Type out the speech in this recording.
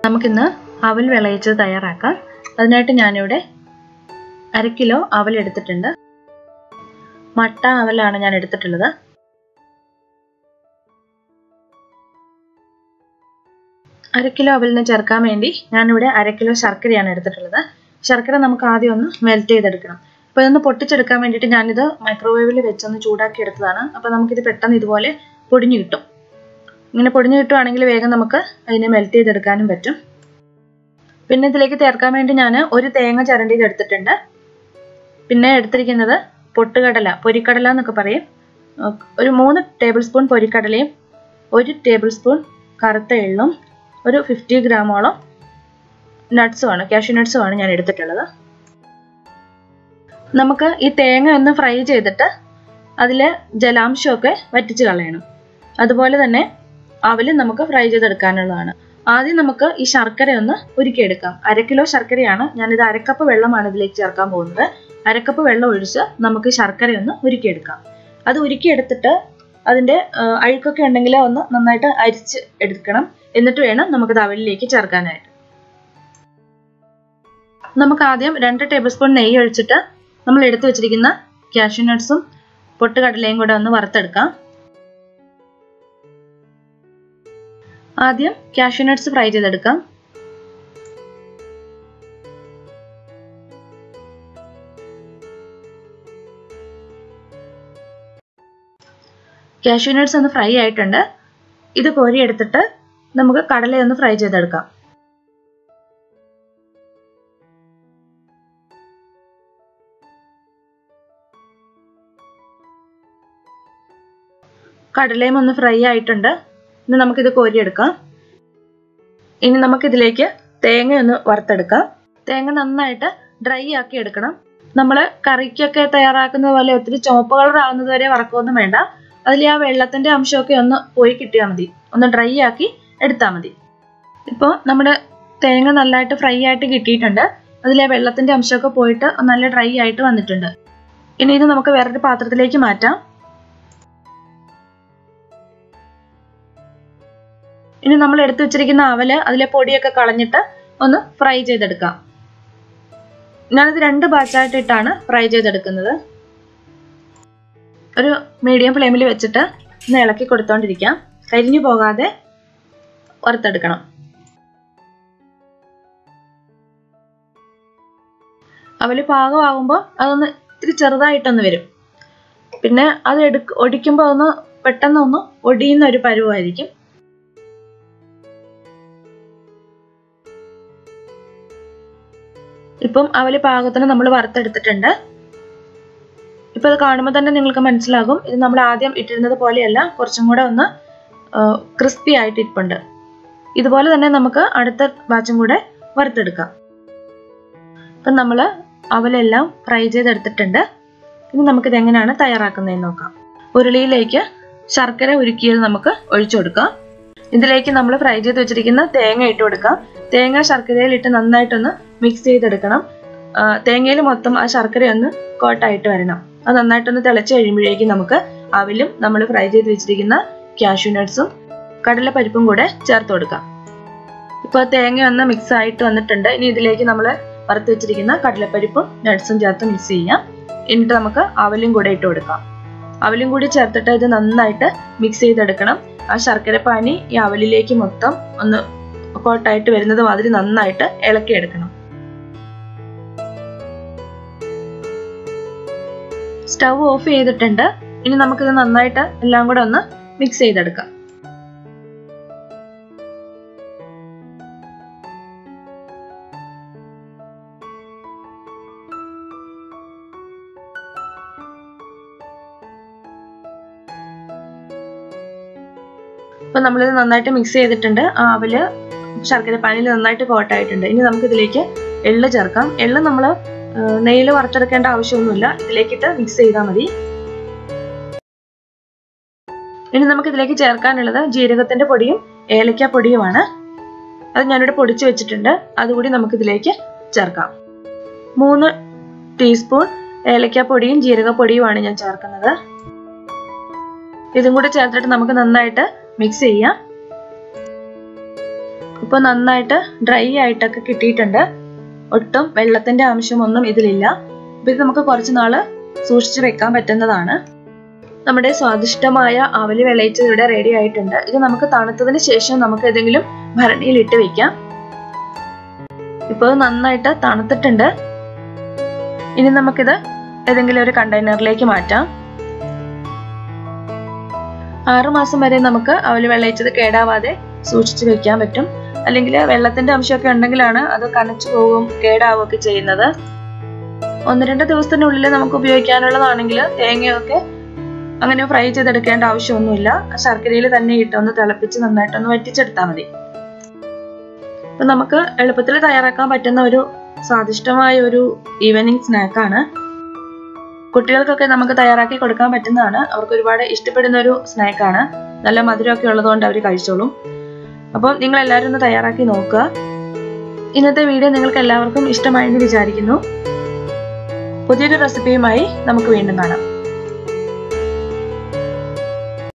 നമുക്കിന്ന് അവൽ വിളയിച്ചത് തയ്യാറാക്കാം അതിനായിട്ട് ഞാനിവിടെ അര കിലോ അവൽ എടുത്തിട്ടുണ്ട് മട്ട അവലാണ് ഞാൻ എടുത്തിട്ടുള്ളത് അര കിലോ അവലിന് ചേർക്കാൻ വേണ്ടി ഞാനിവിടെ അര കിലോ ശർക്കരയാണ് എടുത്തിട്ടുള്ളത് ശർക്കര നമുക്ക് ആദ്യം ഒന്ന് മെൽറ്റ് ചെയ്തെടുക്കണം അപ്പോൾ ഇതൊന്ന് പൊട്ടിച്ചെടുക്കാൻ വേണ്ടിയിട്ട് ഞാനിത് മൈക്രോവേവിൽ വെച്ചൊന്ന് ചൂടാക്കി എടുത്തതാണ് അപ്പോൾ നമുക്കിത് പെട്ടെന്ന് ഇതുപോലെ പൊടിഞ്ഞു കിട്ടും ഇങ്ങനെ പൊടിഞ്ഞു കിട്ടുവാണെങ്കിൽ വേഗം നമുക്ക് അതിനെ മെൽറ്റ് ചെയ്തെടുക്കാനും പറ്റും പിന്നെ ഇതിലേക്ക് ചേർക്കാൻ വേണ്ടി ഞാൻ ഒരു തേങ്ങ ചിരണ്ടിയത് എടുത്തിട്ടുണ്ട് പിന്നെ എടുത്തിരിക്കുന്നത് പൊട്ടുകടല പൊരിക്കടല എന്നൊക്കെ പറയും ഒരു മൂന്ന് ടേബിൾ സ്പൂൺ പൊരിക്കടലയും ഒരു ടേബിൾ സ്പൂൺ കറുത്ത എള്ളും ഒരു ഫിഫ്റ്റി ഗ്രാമോളം നട്ട്സുമാണ് കാഷ്യൂ നട്ട്സുമാണ് ഞാൻ എടുത്തിട്ടുള്ളത് നമുക്ക് ഈ തേങ്ങ ഒന്ന് ഫ്രൈ ചെയ്തിട്ട് അതിലെ ജലാംശമൊക്കെ വറ്റിച്ച് കളയണം അതുപോലെ തന്നെ അവല് നമുക്ക് ഫ്രൈ ചെയ്തെടുക്കാനുള്ളതാണ് ആദ്യം നമുക്ക് ഈ ശർക്കര ഒന്ന് ഉരുക്കിയെടുക്കാം അര കിലോ ശർക്കരയാണ് ഞാനിത് അരക്കപ്പ് വെള്ളമാണ് ഇതിലേക്ക് ചേർക്കാൻ പോകുന്നത് അരക്കപ്പ് വെള്ളം ഒഴിച്ച് നമുക്ക് ശർക്കര ഒന്ന് ഉരുക്കിയെടുക്കാം അത് ഉരുക്കിയെടുത്തിട്ട് അതിൻ്റെ അഴുക്കൊക്കെ ഉണ്ടെങ്കിൽ ഒന്ന് നന്നായിട്ട് അരിച്ച് എടുക്കണം എന്നിട്ട് വേണം നമുക്കത് അവലിലേക്ക് ചേർക്കാനായിട്ട് നമുക്ക് ആദ്യം രണ്ട് ടേബിൾ സ്പൂൺ നെയ്യ് ഒഴിച്ചിട്ട് നമ്മൾ എടുത്തു വെച്ചിരിക്കുന്ന കാഷ്യൂ നട്ട്സും പൊട്ടുകടലയും കൂടെ ഒന്ന് വറുത്തെടുക്കാം ആദ്യം കാഷ്യൂ നട്ട്സ് ഫ്രൈ ചെയ്തെടുക്കാം കാഷ്യൂ നട്ട്സ് ഒന്ന് ഫ്രൈ ആയിട്ടുണ്ട് ഇത് കോരി എടുത്തിട്ട് നമുക്ക് കടലയൊന്ന് ഫ്രൈ ചെയ്തെടുക്കാം കടലയും ഒന്ന് ഫ്രൈ ആയിട്ടുണ്ട് ഇനി നമുക്കിത് കോരിയെടുക്കാം ഇനി നമുക്കിതിലേക്ക് തേങ്ങ ഒന്ന് വറുത്തെടുക്കാം തേങ്ങ നന്നായിട്ട് ഡ്രൈ ആക്കി എടുക്കണം നമ്മൾ കറിക്കൊക്കെ തയ്യാറാക്കുന്നത് പോലെ ഒത്തിരി ചുവപ്പ് കളർ ആവുന്നത് വരെ വറക്കൊന്നും വേണ്ട അതിൽ ആ വെള്ളത്തിന്റെ അംശമൊക്കെ ഒന്ന് പോയി കിട്ടിയാൽ മതി ഒന്ന് ഡ്രൈ ആക്കി എടുത്താൽ മതി ഇപ്പോൾ നമ്മുടെ തേങ്ങ നല്ലതായിട്ട് ഫ്രൈ ആയിട്ട് കിട്ടിയിട്ടുണ്ട് അതിലെ വെള്ളത്തിന്റെ അംശമൊക്കെ പോയിട്ട് നല്ല ഡ്രൈ ആയിട്ട് വന്നിട്ടുണ്ട് ഇനി ഇത് നമുക്ക് വേറൊരു പാത്രത്തിലേക്ക് മാറ്റാം ഇനി നമ്മൾ എടുത്തു വെച്ചിരിക്കുന്ന അവല് അതിലെ പൊടിയൊക്കെ കളഞ്ഞിട്ട് ഒന്ന് ഫ്രൈ ചെയ്തെടുക്കാം ഞാനിത് രണ്ട് ബാച്ചായിട്ടിട്ടാണ് ഫ്രൈ ചെയ്തെടുക്കുന്നത് ഒരു മീഡിയം ഫ്ലെയിമിൽ വെച്ചിട്ട് ഒന്ന് ഇളക്കി കൊടുത്തോണ്ടിരിക്കാം കരിഞ്ഞു പോകാതെ വറുത്തെടുക്കണം അവല് പാകമാകുമ്പോൾ അതൊന്ന് ഇത്തിരി ചെറുതായിട്ടൊന്ന് വരും പിന്നെ അത് എടുക്ക ഒടിക്കുമ്പോൾ ഒന്ന് പെട്ടെന്ന് ഒന്ന് ഒടിയുന്ന ഒരു പരുവായിരിക്കും ഇപ്പം അവല് പാകത്തിന് നമ്മൾ വറുത്തെടുത്തിട്ടുണ്ട് ഇപ്പൊ ഇത് കാണുമ്പോൾ തന്നെ നിങ്ങൾക്ക് മനസ്സിലാകും ഇത് നമ്മൾ ആദ്യം ഇട്ടിരുന്നത് പോലെയല്ല കുറച്ചും കൂടെ ഒന്ന് ക്രിസ്പി ആയിട്ട് ഇരിപ്പുണ്ട് ഇതുപോലെ തന്നെ നമുക്ക് അടുത്ത ബാച്ചും കൂടെ വറുത്തെടുക്കാം ഇപ്പം നമ്മൾ അവലെല്ലാം ഫ്രൈ ചെയ്തെടുത്തിട്ടുണ്ട് ഇനി നമുക്കിത് എങ്ങനെയാണ് തയ്യാറാക്കുന്നതെന്ന് നോക്കാം ഉരുളിയിലേക്ക് ശർക്കര ഉരുക്കിയത് നമുക്ക് ഒഴിച്ചു കൊടുക്കാം ഇതിലേക്ക് നമ്മൾ ഫ്രൈ ചെയ്ത് വെച്ചിരിക്കുന്ന തേങ്ങ ഇട്ട് കൊടുക്കാം തേങ്ങ ശർക്കരയിൽ ഇട്ട് നന്നായിട്ടൊന്ന് മിക്സ് ചെയ്തെടുക്കണം തേങ്ങയിൽ മൊത്തം ആ ശർക്കര ഒന്ന് കോട്ടായിട്ട് വരണം അത് നന്നായിട്ടൊന്ന് തിളച്ച് കഴിയുമ്പോഴേക്കും നമുക്ക് അവിലും നമ്മൾ ഫ്രൈ ചെയ്ത് വെച്ചിരിക്കുന്ന കാഷ്യൂ നട്ട്സും കടലപ്പരിപ്പും കൂടെ ചേർത്ത് കൊടുക്കാം ഇപ്പോൾ തേങ്ങ ഒന്ന് മിക്സ് ആയിട്ട് വന്നിട്ടുണ്ട് ഇനി ഇതിലേക്ക് നമ്മൾ വറുത്ത് വെച്ചിരിക്കുന്ന കടലപ്പരിപ്പും നട്ട്സും ചേർത്ത് മിക്സ് ചെയ്യാം എന്നിട്ട് നമുക്ക് അവലും കൂടെ ഇട്ട് കൊടുക്കാം അവലും കൂടി ചേർത്തിട്ട് ഇത് നന്നായിട്ട് മിക്സ് ചെയ്തെടുക്കണം ആ ശർക്കര പാനി ഈ അവലിലേക്ക് മൊത്തം ഒന്ന് കോട്ടായിട്ട് വരുന്നത് മാതിരി നന്നായിട്ട് ഇളക്കിയെടുക്കണം സ്റ്റവ് ഓഫ് ചെയ്തിട്ടുണ്ട് ഇനി നമുക്കിത് നന്നായിട്ട് എല്ലാം കൂടെ ഒന്ന് മിക്സ് ചെയ്തെടുക്കാം ഇപ്പൊ നമ്മളിത് നന്നായിട്ട് മിക്സ് ചെയ്തിട്ടുണ്ട് ആ അവല് ശർക്കര പാനിൽ നന്നായിട്ട് കോട്ടായിട്ടുണ്ട് ഇനി നമുക്ക് ഇതിലേക്ക് എള്ള് ചേർക്കാം എള്ള് നമ്മൾ നെയ്യിൽ വറുത്തെടുക്കേണ്ട ആവശ്യമൊന്നുമില്ല ഇതിലേക്കിട്ട് മിക്സ് ചെയ്താൽ മതി ഇനി നമുക്ക് ഇതിലേക്ക് ചേർക്കാനുള്ളത് ജീരകത്തിന്റെ പൊടിയും ഏലക്ക പൊടിയുമാണ് അത് ഞാനിവിടെ പൊടിച്ചു വെച്ചിട്ടുണ്ട് അതുകൂടി നമുക്ക് ഇതിലേക്ക് ചേർക്കാം മൂന്ന് ടീസ്പൂൺ ഏലക്ക പൊടിയും ജീരക പൊടിയുമാണ് ഞാൻ ചേർക്കുന്നത് ഇതും കൂടെ ചേർത്തിട്ട് നമുക്ക് നന്നായിട്ട് മിക്സ് ചെയ്യാം ഇപ്പോൾ നന്നായിട്ട് ഡ്രൈ ആയിട്ടൊക്കെ കിട്ടിയിട്ടുണ്ട് ഒട്ടും വെള്ളത്തിന്റെ അംശമൊന്നും ഇതിലില്ല അപ്പൊ ഇത് നമുക്ക് കുറച്ച് നാള് സൂക്ഷിച്ചു വെക്കാൻ പറ്റുന്നതാണ് നമ്മുടെ സ്വാദിഷ്ടമായ അവലി വെള്ളയിച്ചത് ഇവിടെ റെഡി ആയിട്ടുണ്ട് ഇത് നമുക്ക് തണുത്തതിന് ശേഷം നമുക്ക് ഏതെങ്കിലും ഭരണിയിൽ ഇട്ട് വെക്കാം ഇപ്പോൾ നന്നായിട്ട് തണുത്തിട്ടുണ്ട് ഇനി നമുക്കിത് ഏതെങ്കിലും ഒരു കണ്ടെയ്നറിലേക്ക് മാറ്റാം ആറു മാസം വരെ നമുക്ക് അവല് വെള്ളയിച്ചത് കേടാവാതെ സൂക്ഷിച്ചു വെക്കാൻ പറ്റും അല്ലെങ്കിൽ വെള്ളത്തിന്റെ അംശമൊക്കെ ഉണ്ടെങ്കിലാണ് അത് കനച്ചു പോവും കേടാവുകയൊക്കെ ചെയ്യുന്നത് ഒന്ന് രണ്ട് ദിവസത്തിനുള്ളിൽ നമുക്ക് ഉപയോഗിക്കാനുള്ളതാണെങ്കിൽ തേങ്ങയൊക്കെ അങ്ങനെ ഫ്രൈ ചെയ്തെടുക്കേണ്ട ആവശ്യമൊന്നുമില്ല ശർക്കരയിൽ തന്നെ ഇട്ടൊന്ന് തിളപ്പിച്ച് നന്നായിട്ടൊന്ന് വറ്റിച്ചെടുത്താൽ മതി അപ്പൊ നമുക്ക് എളുപ്പത്തിൽ തയ്യാറാക്കാൻ പറ്റുന്ന ഒരു സ്വാദിഷ്ടമായ ഒരു ഈവനിങ് സ്നാക്കാണ് കുട്ടികൾക്കൊക്കെ നമുക്ക് തയ്യാറാക്കി കൊടുക്കാൻ പറ്റുന്നതാണ് അവർക്ക് ഒരുപാട് ഇഷ്ടപ്പെടുന്ന ഒരു സ്നാക്കാണ് നല്ല മധുരമൊക്കെ ഉള്ളതുകൊണ്ട് അവർ കഴിച്ചോളും അപ്പോൾ നിങ്ങൾ എല്ലാവരും ഒന്ന് തയ്യാറാക്കി നോക്കുക ഇന്നത്തെ വീഡിയോ നിങ്ങൾക്ക് എല്ലാവർക്കും ഇഷ്ടമായെന്ന് വിചാരിക്കുന്നു പുതിയൊരു റെസിപ്പിയുമായി നമുക്ക് വീണ്ടും കാണാം